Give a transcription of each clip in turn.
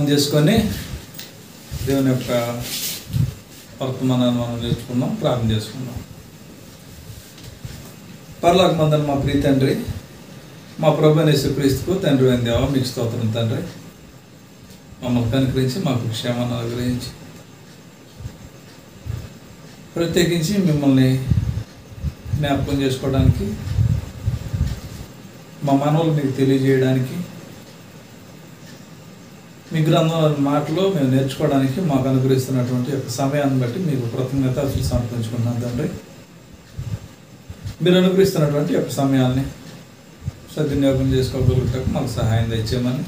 ప్రార్థన చేసుకొని దేవుని యొక్క వర్తమానాన్ని మనం నేర్చుకుందాం ప్రార్థన చేసుకుందాం పర్లోక మందని మా ప్రియ తండ్రి మా ప్రభు క్రీస్తుకు తండ్రి అయిన దేవా మీకు స్తోత్రం తండ్రి మమ్మల్ని కనుకరించి మాకు క్షేమాన్ని అనుగ్రహించి ప్రత్యేకించి మిమ్మల్ని జ్ఞాపకం చేసుకోవడానికి మా మనవులు మీకు తెలియజేయడానికి మీ గ్రంథం మాటలు మేము నేర్చుకోవడానికి మాకు అనుగ్రహిస్తున్నటువంటి యొక్క సమయాన్ని బట్టి మీకు కృతజ్ఞత సమర్పించుకున్నాం తండ్రి మీరు అనుగ్రహిస్తున్నటువంటి యొక్క సమయాన్ని సద్వినియోగం చేసుకోగలుగుటకు మాకు సహాయం తెచ్చేయమని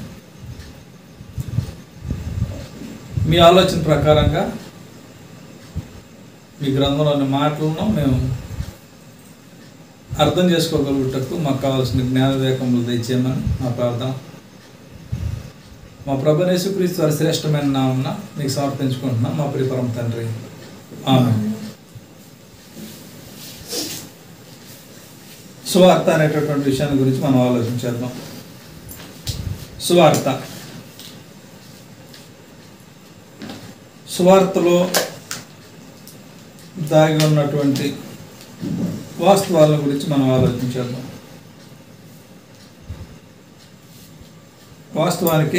మీ ఆలోచన ప్రకారంగా మీ గ్రంథంలోని మాటలను మేము అర్థం చేసుకోగలుగుటకు మాకు కావాల్సిన జ్ఞాన వివేకములు తెచ్చేయమని మా ప్రార్థన మా ప్రభు యేసుక్రీస్తు వారి శ్రేష్టమైన నామన మీకు సమర్పించుకుంటున్నాం మా ప్రిపరం తండ్రి ఆమె సువార్త అనేటటువంటి విషయాన్ని గురించి మనం ఆలోచించేద్దాం సువార్త సువార్తలో దాగి ఉన్నటువంటి వాస్తవాల గురించి మనం ఆలోచించేద్దాం వాస్తవానికి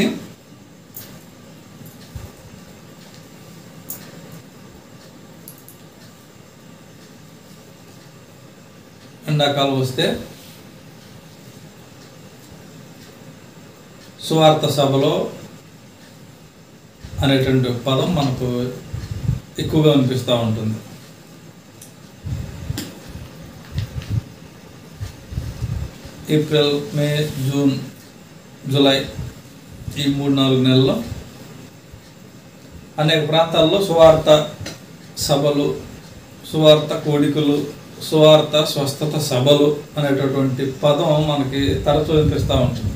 ఎండాకాలం వస్తే సువార్త సభలో అనేటువంటి పదం మనకు ఎక్కువగా అనిపిస్తూ ఉంటుంది ఏప్రిల్ మే జూన్ జూలై ఈ మూడు నాలుగు నెలల్లో అనేక ప్రాంతాల్లో సువార్త సభలు సువార్త కోడికలు సువార్త స్వస్థత సభలు అనేటటువంటి పదం మనకి తరచూ వినిపిస్తూ ఉంటుంది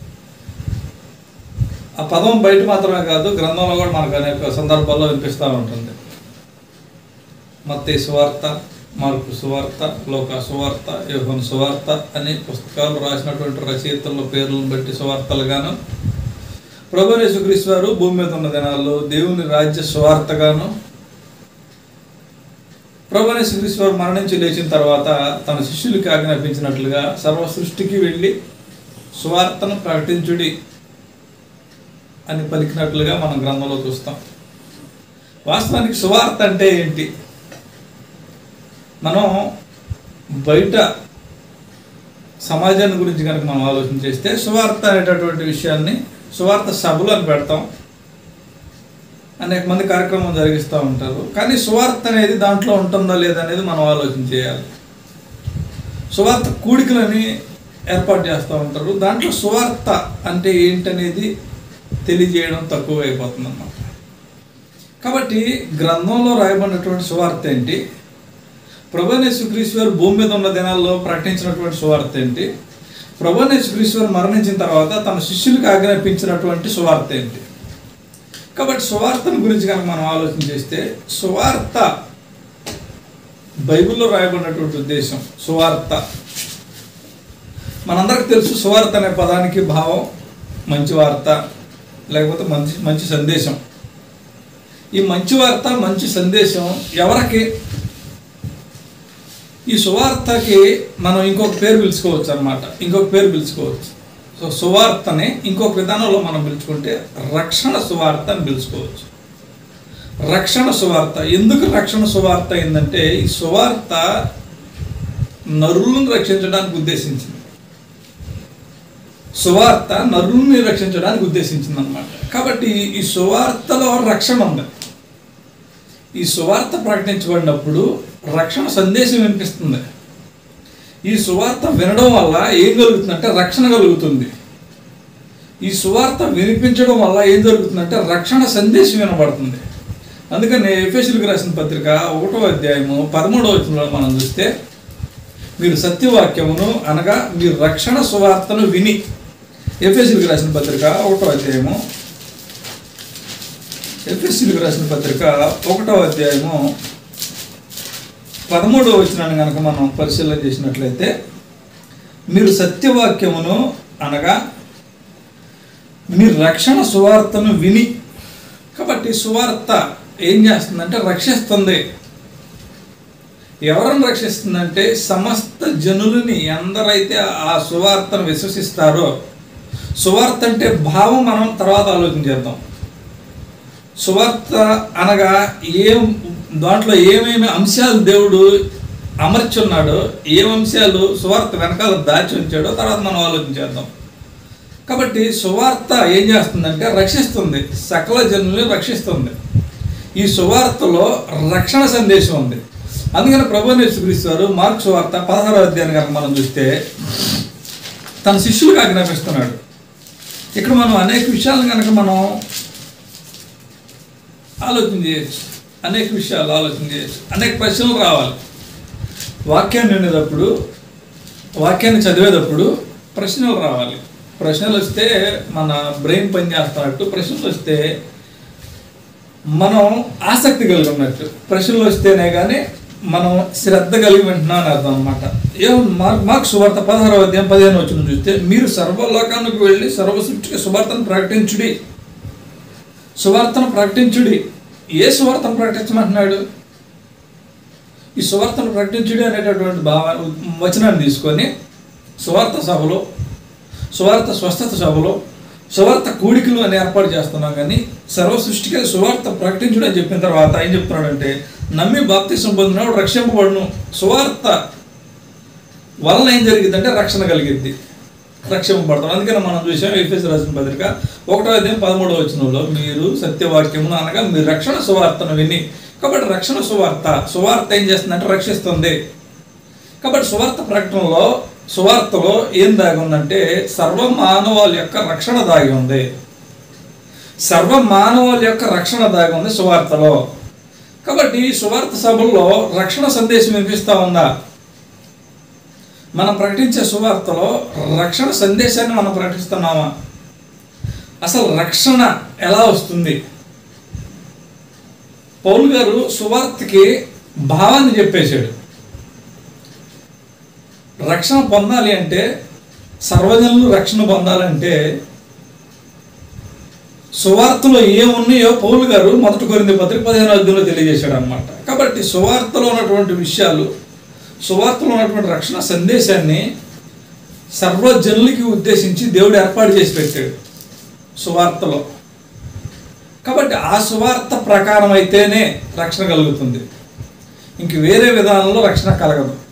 ఆ పదం బయట మాత్రమే కాదు గ్రంథంలో కూడా మనకు అనేక సందర్భాల్లో వినిపిస్తూ ఉంటుంది మత్తే సువార్త మార్పు సువార్త లోక సువార్త యోహన్ సువార్త అనే పుస్తకాలు రాసినటువంటి రచయితల పేర్లను బట్టి సువార్తలుగాను ప్రభు యేసుక్రీస్తు వారు భూమి మీద ఉన్న దినాల్లో దేవుని రాజ్య సువార్తగాను ప్రభు యేసుక్రీస్తు వారు మరణించి లేచిన తర్వాత తన శిష్యులకి ఆజ్ఞాపించినట్లుగా సర్వ సృష్టికి వెళ్ళి సువార్తను ప్రకటించుడి అని పలికినట్లుగా మనం గ్రంథంలో చూస్తాం వాస్తవానికి సువార్త అంటే ఏంటి మనం బయట సమాజాన్ని గురించి కనుక మనం ఆలోచన చేస్తే సువార్త అనేటటువంటి విషయాన్ని సువార్త సభలు అని పెడతాం అనేక మంది కార్యక్రమం జరిగిస్తూ ఉంటారు కానీ సువార్త అనేది దాంట్లో ఉంటుందా లేదా అనేది మనం ఆలోచన చేయాలి సువార్త కూడికలని ఏర్పాటు చేస్తూ ఉంటారు దాంట్లో సువార్త అంటే ఏంటనేది తెలియజేయడం తక్కువ అయిపోతుంది అన్నమాట కాబట్టి గ్రంథంలో రాయబడినటువంటి సువార్త ఏంటి ప్రభనేశ్వరీశ్వర్ భూమి మీద ఉన్న దినాల్లో ప్రకటించినటువంటి సువార్త ఏంటి ప్రభనేశ్వరీశ్వర్ మరణించిన తర్వాత తన శిష్యులకు ఆజ్ఞాపించినటువంటి సువార్త ఏంటి కాబట్టి సువార్తను గురించి కనుక మనం ఆలోచన చేస్తే సువార్త బైబిల్లో రాయబడినటువంటి ఉద్దేశం సువార్త మనందరికి తెలుసు సువార్త అనే పదానికి భావం మంచి వార్త లేకపోతే మంచి మంచి సందేశం ఈ మంచి వార్త మంచి సందేశం ఎవరికి ఈ సువార్తకి మనం ఇంకొక పేరు పిలుచుకోవచ్చు అనమాట ఇంకొక పేరు పిలుచుకోవచ్చు సో సువార్తని ఇంకొక విధానంలో మనం పిలుచుకుంటే రక్షణ సువార్త అని పిలుచుకోవచ్చు రక్షణ సువార్త ఎందుకు రక్షణ సువార్త అయిందంటే ఈ సువార్త నరులను రక్షించడానికి ఉద్దేశించింది సువార్త నరుల్ని రక్షించడానికి ఉద్దేశించింది అనమాట కాబట్టి ఈ సువార్తలో రక్షణ ఉంది ఈ సువార్త ప్రకటించబడినప్పుడు రక్షణ సందేశం వినిపిస్తుంది ఈ సువార్త వినడం వల్ల ఏం కలుగుతుందంటే రక్షణ కలుగుతుంది ఈ సువార్త వినిపించడం వల్ల ఏం జరుగుతుందంటే రక్షణ సందేశం వినబడుతుంది అందుకని ఎఫ్ఎస్ఎల్కి రాసిన పత్రిక ఒకటో అధ్యాయము పదమూడవ వచనంలో మనం చూస్తే మీరు సత్యవాక్యమును అనగా మీరు రక్షణ సువార్తను విని ఎఫ్ఎస్ఎల్కి రాసిన పత్రిక ఒకటో అధ్యాయము ఎఫ్ఎస్సీలకు రాసిన పత్రిక ఒకటో అధ్యాయము పదమూడవ వచనాన్ని కనుక మనం పరిశీలన చేసినట్లయితే మీరు సత్యవాక్యమును అనగా మీ రక్షణ సువార్తను విని కాబట్టి సువార్త ఏం చేస్తుందంటే రక్షిస్తుంది ఎవరిని రక్షిస్తుందంటే సమస్త జనులని ఎందరైతే ఆ సువార్తను విశ్వసిస్తారో సువార్త అంటే భావం మనం తర్వాత ఆలోచన చేద్దాం సువార్త అనగా ఏం దాంట్లో ఏమేమి అంశాలు దేవుడు అమర్చున్నాడో ఏం అంశాలు సువార్త వెనకాల దాచి ఉంచాడో తర్వాత మనం ఆలోచన చేద్దాం కాబట్టి సువార్త ఏం చేస్తుందంటే రక్షిస్తుంది సకల జనుల్ని రక్షిస్తుంది ఈ సువార్తలో రక్షణ సందేశం ఉంది అందుకని ప్రభు నేర్చుక్రీస్తారు మార్క్ సువార్త పదహారో అధ్యాయాన్ని కనుక మనం చూస్తే తన శిష్యులకు ఆజ్ఞాపిస్తున్నాడు ఇక్కడ మనం అనేక విషయాలను కనుక మనం ఆలోచన చేయొచ్చు అనేక విషయాలు ఆలోచన చేయొచ్చు అనేక ప్రశ్నలు రావాలి వాక్యాన్ని వినేటప్పుడు వాక్యాన్ని చదివేటప్పుడు ప్రశ్నలు రావాలి ప్రశ్నలు వస్తే మన బ్రెయిన్ పనిచేస్తున్నట్టు ప్రశ్నలు వస్తే మనం ఆసక్తి కలిగి ఉన్నట్టు ప్రశ్నలు వస్తేనే కానీ మనం శ్రద్ధ కలిగి వింటున్నాం అని అర్థం అనమాట ఏం మార్క్ మార్క్ సువార్త పదహారవ అధ్యాయం పదిహేను వచ్చిన చూస్తే మీరు సర్వలోకానికి వెళ్ళి సర్వ సృష్టికి సువార్తను ప్రకటించుడి సువార్తను ప్రకటించుడి ఏ సువార్తను ప్రకటించమంటున్నాడు ఈ సువార్తను ప్రకటించుడి అనేటటువంటి భావ వచనాన్ని తీసుకొని సువార్త సభలో సువార్త స్వస్థత సభలో సువార్త కూడికలు అని ఏర్పాటు చేస్తున్నాం కానీ సర్వ సృష్టికి సువార్త ప్రకటించుడు అని చెప్పిన తర్వాత ఏం చెప్తున్నాడంటే నమ్మి బాప్తి పొందినవాడు రక్షింపబడును సువార్త వలన ఏం జరిగిందంటే రక్షణ కలిగిద్ది రక్షింపబడతాం అందుకని మనం చూసాం ఎఫ్ఎస్ రాసిన పత్రిక ఒకటో అధ్యాయం పదమూడవ వచనంలో మీరు సత్యవాక్యమును అనగా మీరు రక్షణ సువార్తను విని కాబట్టి రక్షణ సువార్త సువార్త ఏం చేస్తుందంటే రక్షిస్తుంది కాబట్టి సువార్త ప్రకటనలో సువార్తలో ఏం దాగి ఉందంటే సర్వ మానవాళి యొక్క రక్షణ దాగి ఉంది సర్వ మానవాళి యొక్క రక్షణ దాగి ఉంది సువార్తలో కాబట్టి ఈ సువార్త సభల్లో రక్షణ సందేశం వినిపిస్తా ఉందా మనం ప్రకటించే సువార్తలో రక్షణ సందేశాన్ని మనం ప్రకటిస్తున్నామా అసలు రక్షణ ఎలా వస్తుంది పౌల్ గారు సువార్తకి భావాన్ని చెప్పేశాడు రక్షణ పొందాలి అంటే సర్వజనులు రక్షణ పొందాలంటే సువార్తలో ఏమున్నాయో పౌలు గారు మొదటి కొరింది పత్రిక పదిహేను అధ్యాయంలో తెలియజేశాడు అనమాట కాబట్టి సువార్తలో ఉన్నటువంటి విషయాలు సువార్తలో ఉన్నటువంటి రక్షణ సందేశాన్ని సర్వజనులకి ఉద్దేశించి దేవుడు ఏర్పాటు చేసి పెట్టాడు సువార్తలో కాబట్టి ఆ సువార్త ప్రకారం అయితేనే రక్షణ కలుగుతుంది ఇంక వేరే విధానంలో రక్షణ కలగదు